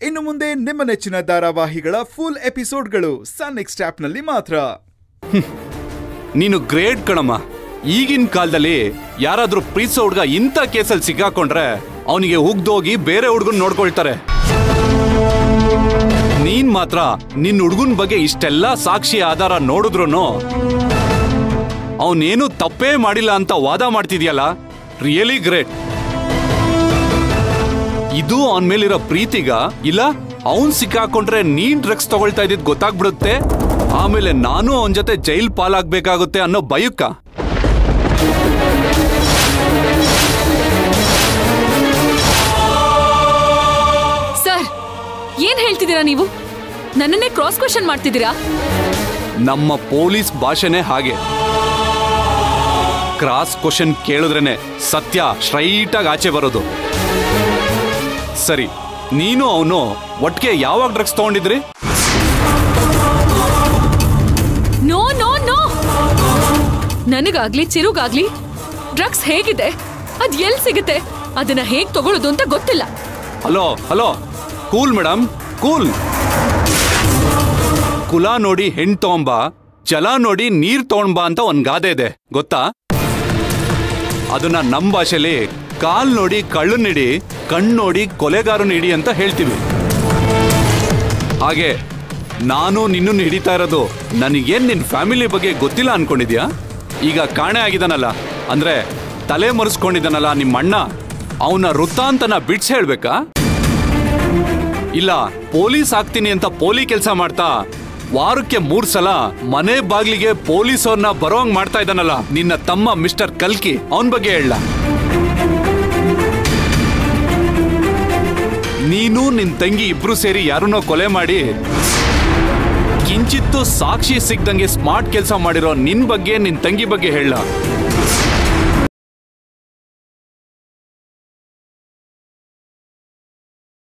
ಇನ್ನು ಮುಂದೆ ನಿಮ್ಮ ನೆಚ್ಚಿನ ಧಾರಾವಾಹಿಗಳ ಫುಲ್ ಎಪಿಸೋಡ್ಗಳು ಸನ್ ನೆಕ್ಸ್ಟ್ ಆಪ್ನಲ್ಲಿ ಮಾತ್ರ ನೀನು ಗ್ರೇಟ್ ಕಣಮ್ಮ ಈಗಿನ ಕಾಲದಲ್ಲಿ ಯಾರಾದ್ರೂ ಪ್ರೀತಿಸೋ ಹುಡ್ಗ ಇಂಥ ಕೇಸಲ್ಲಿ ಸಿಕ್ಕಾಕೊಂಡ್ರೆ ಅವನಿಗೆ ಉಗ್ದೋಗಿ ಬೇರೆ ಹುಡ್ಗನ್ ನೋಡ್ಕೊಳ್ತಾರೆ ನೀನ್ ಮಾತ್ರ ನಿನ್ ಹುಡ್ಗನ್ ಬಗ್ಗೆ ಇಷ್ಟೆಲ್ಲ ಸಾಕ್ಷಿ ಆಧಾರ ನೋಡಿದ್ರು ಅವನೇನು ತಪ್ಪೇ ಮಾಡಿಲ್ಲ ಅಂತ ವಾದ ಮಾಡ್ತಿದ್ಯಲ್ಲ ರಿಯಲಿ ಗ್ರೇಟ್ ಇದು ಅವನ್ ಮೇಲಿರೋ ಪ್ರೀತಿಗ ಇಲ್ಲ ಅವನ್ ಸಿಕ್ಕಾಕೊಂಡ್ರೆ ನೀನ್ ಡ್ರಗ್ಸ್ ತಗೊಳ್ತಾ ಇದ್ದಿದ್ ಗೊತ್ತಾಗ್ಬಿಡುತ್ತೆ ಆಮೇಲೆ ನಾನು ಅವನ್ ಜೊತೆ ಜೈಲ್ ಪಾಲಾಗ್ಬೇಕಾಗುತ್ತೆ ಅನ್ನೋ ಭಯಕ್ಕ ಸರ್ ಏನ್ ಹೇಳ್ತಿದ್ದೀರಾ ನೀವು ನನ್ನನ್ನೇ ಕ್ರಾಸ್ ಕ್ವೆಶನ್ ಮಾಡ್ತಿದ್ದೀರಾ ನಮ್ಮ ಪೊಲೀಸ್ ಭಾಷೆನೇ ಹಾಗೆ ಕ್ರಾಸ್ ಕ್ವಶನ್ ಕೇಳಿದ್ರೇನೆ ಸತ್ಯ ಸ್ಟ್ರೈಟ್ ಆಗಿ ಆಚೆ ಬರೋದು ಸರಿ ನೀನು ಅವನು ಒಟ್ಟಿಗೆ ಯಾವಾಗ ಡ್ರಗ್ಸ್ ತಗೊಂಡಿದ್ರಿ ನೋ ನೋ ನೋ ನನಗಾಗ್ಲಿ ಚಿರುಗಾಗ್ಲಿ ಡ್ರಗ್ಸ್ ಹೇಗಿದೆ ಅದ್ ಎಲ್ ಸಿಗುತ್ತೆ ಅದನ್ನ ಹೇಗ್ ತಗೊಳ್ಳೋದು ಅಂತ ಗೊತ್ತಿಲ್ಲ hello hello cool madam cool ಕುಲ ನೋಡಿ ಹೆಣ್ ತಗೊಂಬ ಜಲ ನೋಡಿ ನೀರ್ ತಗೊಂಬ ಅಂತ ಒಂದ್ ಗಾದೆ ಇದೆ ಗೊತ್ತಾ ಅದನ್ನ ನಮ್ ಭಾಷೆಲಿ ಕಾಲ್ ನೋಡಿ ಕಳ್ಳನ್ ಹಿಡಿ ಕಣ್ ನೋಡಿ ಕೊಲೆಗಾರನ್ ಹಿಡಿ ಅಂತ ಹೇಳ್ತೀವಿ ಹಾಗೆ ನಾನು ನಿನ್ನನ್ನು ಹಿಡಿತಾ ಇರೋದು ನನಗೇನ್ ನಿನ್ ಫ್ಯಾಮಿಲಿ ಬಗ್ಗೆ ಗೊತ್ತಿಲ್ಲ ಅನ್ಕೊಂಡಿದ್ಯಾ ಈಗ ಕಾಣೆ ಆಗಿದಾನಲ್ಲ ಅಂದ್ರೆ ತಲೆ ಮರೆಸ್ಕೊಂಡಿದ್ದಾನಲ್ಲ ನಿಮ್ಮ ಅಣ್ಣ ಅವನ ವೃತ್ತಾಂತನ ಬಿಡ್ಸ್ ಹೇಳ್ಬೇಕಾ ಇಲ್ಲ ಪೊಲೀಸ್ ಆಗ್ತೀನಿ ಅಂತ ಪೋಲಿ ಕೆಲಸ ಮಾಡ್ತಾ ವಾರಕ್ಕೆ ಮೂರ್ ಸಲ ಮನೆ ಬಾಗ್ಲಿಗೆ ಪೊಲೀಸ್ ಅವ್ರನ್ನ ಬರೋಂಗ್ ಮಾಡ್ತಾ ಇದ್ದಾನಲ್ಲ ನಿನ್ನ ತಮ್ಮ ಮಿಸ್ಟರ್ ಕಲ್ಕಿ ಅವನ್ ಬಗ್ಗೆ ಹೇಳ ನೀನು ನಿನ್ ತಂಗಿ ಇಬ್ರು ಸೇರಿ ಯಾರನ್ನೋ ಕೊಲೆ ಮಾಡಿ ಕಿಂಚಿತ್ತು ಸಾಕ್ಷಿ ಸಿಗ್ದಂಗೆ ಸ್ಮಾರ್ಟ್ ಕೆಲಸ ಮಾಡಿರೋ ನಿನ್ ಬಗ್ಗೆ ನಿನ್ ತಂಗಿ ಬಗ್ಗೆ ಹೇಳ